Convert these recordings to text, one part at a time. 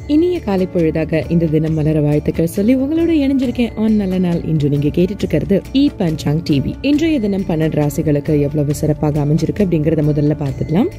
இனிய காலை பொழுதாக இந்த தினம் மலர வாழ்த்துக்கள் சொல்லி உங்களோட இணைஞ்சிருக்கேன் ஆன் நல்ல நாள் இன்று நீங்க கேட்டுட்டு இருக்கிறது இ பஞ்சாங் டிவி இன்றைய தினம் பன்னெண்டு ராசிகளுக்கு எவ்வளவு சிறப்பாக அமைஞ்சிருக்கு அப்படிங்கறத முதல்ல பார்த்துக்கலாம்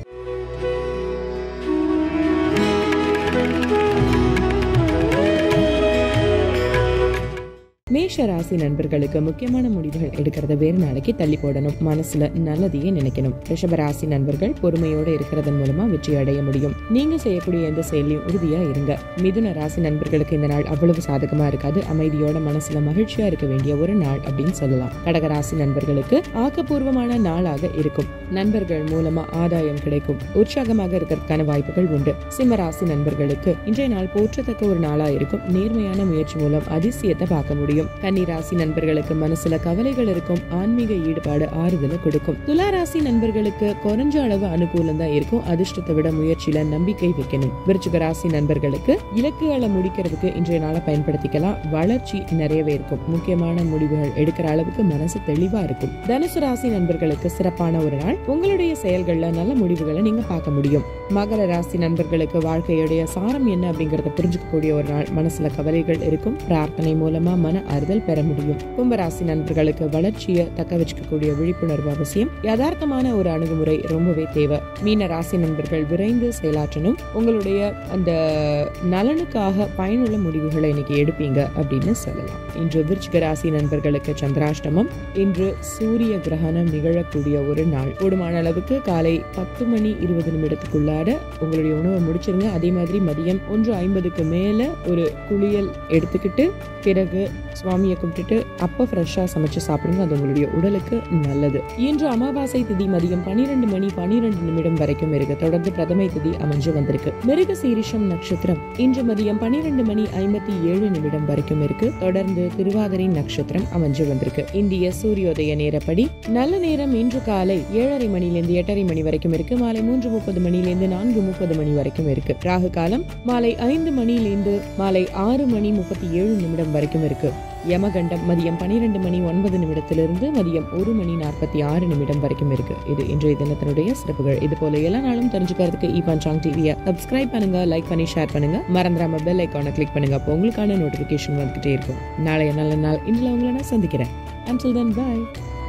மேஷ ராசி நண்பர்களுக்கு முக்கியமான முடிவுகள் எடுக்கிறத வேறு நாளைக்கு தள்ளி போடணும் மனசுல நல்லதையே நினைக்கணும் ரிஷப ராசி நண்பர்கள் பொறுமையோட இருக்கிறதன் மூலமா வெற்றி அடைய முடியும் நீங்க செய்யக்கூடிய எந்த செயலையும் உறுதியா இருங்க மிதுன ராசி நண்பர்களுக்கு இந்த நாள் அவ்வளவு சாதகமா இருக்காது அமைதியோட மனசுல மகிழ்ச்சியா இருக்க வேண்டிய ஒரு நாள் அப்படின்னு சொல்லலாம் கடக ராசி நண்பர்களுக்கு ஆக்கப்பூர்வமான நாளாக இருக்கும் நண்பர்கள் மூலமா ஆதாயம் கிடைக்கும் உற்சாகமாக இருக்கிறதுக்கான வாய்ப்புகள் உண்டு சிம்ம ராசி நண்பர்களுக்கு இன்றைய நாள் போற்றத்தக்க ஒரு நாளா இருக்கும் நேர்மையான முயற்சி மூலம் அதிசயத்தை பார்க்க முடியும் கன்னி ராசி நண்பர்களுக்கு மனசுல கவலைகள் இருக்கும் ஆன்மீக ஈடுபாடு ஆறுதலை கொடுக்கும் துலா ராசி நண்பர்களுக்கு குறைஞ்ச அளவு அனுகூலம் தான் இருக்கும் அதிர்ஷ்டத்தை விட முயற்சியில நம்பிக்கை வைக்கணும் விருச்சிக ராசி நண்பர்களுக்கு இலக்குகளை முடிக்கிறதுக்கு இன்றைய நாளை பயன்படுத்திக்கலாம் வளர்ச்சி நிறையவே இருக்கும் முக்கியமான முடிவுகள் எடுக்கிற அளவுக்கு மனசு தெளிவா இருக்கும் தனுசு ராசி நண்பர்களுக்கு சிறப்பான ஒரு நாள் உங்களுடைய செயல்கள்ல நல்ல முடிவுகளை நீங்க பார்க்க முடியும் மகர ராசி நண்பர்களுக்கு வாழ்க்கையுடைய சாரம் என்ன அப்படிங்கறத புரிஞ்சுக்கக்கூடிய ஒரு நாள் மனசுல கவலைகள் இருக்கும் பிரார்த்தனை மூலமா மன ஆறுதல் பெற முடியும் கும்பராசி நண்பர்களுக்கு வளர்ச்சியை தக்க வச்சுக்கக்கூடிய விழிப்புணர்வு அவசியம் யதார்த்தமான ஒரு அணுகுமுறை ரொம்பவே தேவை மீன ராசி நண்பர்கள் விரைந்து செயலாற்றணும் உங்களுடைய அந்த நலனுக்காக பயனுள்ள முடிவுகளை இன்னைக்கு எடுப்பீங்க அப்படின்னு சொல்லலாம் இன்று விருச்சிக ராசி நண்பர்களுக்கு சந்திராஷ்டமம் இன்று சூரிய கிரகணம் நிகழக்கூடிய ஒரு நாள் கூடுமான அளவுக்கு காலை பத்து மணி இருபது நிமிடத்துக்குள்ளார உங்களுடைய உணவை முடிச்சிருங்க அதே மாதிரி மதியம் ஒன்று ஐம்பதுக்கு மேல ஒரு குளியல் எடுத்துக்கிட்டு பிறகு சுவாமியை கும்பிட்டுட்டு அப்ப ஃப்ரெஷ்ஷா சமைச்சு சாப்பிடுங்க அது உங்களுடைய உடலுக்கு நல்லது இன்று அமாவாசை திதி மதியம் பனிரெண்டு மணி பனிரெண்டு நிமிடம் வரைக்கும் இருக்கு தொடர்ந்து பிரதமை திதி அமைஞ்சு வந்திருக்கு மிருக சீரிஷம் நட்சத்திரம் இன்று மதியம் பனிரெண்டு மணி ஐம்பத்தி ஏழு நிமிடம் வரைக்கும் இருக்கு தொடர்ந்து திருவாதிரை நட்சத்திரம் அமைஞ்சு வந்திருக்கு இந்திய சூரியோதய நேரப்படி நல்ல நேரம் இன்று காலை ஏழரை மணிலிருந்து எட்டரை மணி வரைக்கும் இருக்கு மாலை மூன்று முப்பது மணிலிருந்து நான்கு முப்பது மணி வரைக்கும் இருக்கு ராகு காலம் மாலை ஐந்து மணியிலிருந்து மாலை ஆறு மணி முப்பத்தி ஏழு நிமிடம் வரைக்கும் இருக்கு யமகண்டம் மதியம் பனிரெண்டு மணி ஒன்பது நிமிடத்திலிருந்து மதியம் ஒரு மணி நாற்பத்தி ஆறு நிமிடம் வரைக்கும் இருக்கு இது இன்றைய தினத்தினுடைய சிறப்புகள் இது போல எல்லா நாளும் தெரிஞ்சுக்கிறதுக்கு இ பஞ்சாங் டிவியை சப்ஸ்கிரைப் பண்ணுங்க லைக் பண்ணி ஷேர் பண்ணுங்க மறந்துடாம பெல் ஐக்கானை கிளிக் பண்ணுங்க அப்போ உங்களுக்கான நோட்டிபிகேஷன் வந்துகிட்டே இருக்கும் நாளைய நல்ல நாள் இன்றில் உங்களை நான் சந்திக்கிறேன் until then bye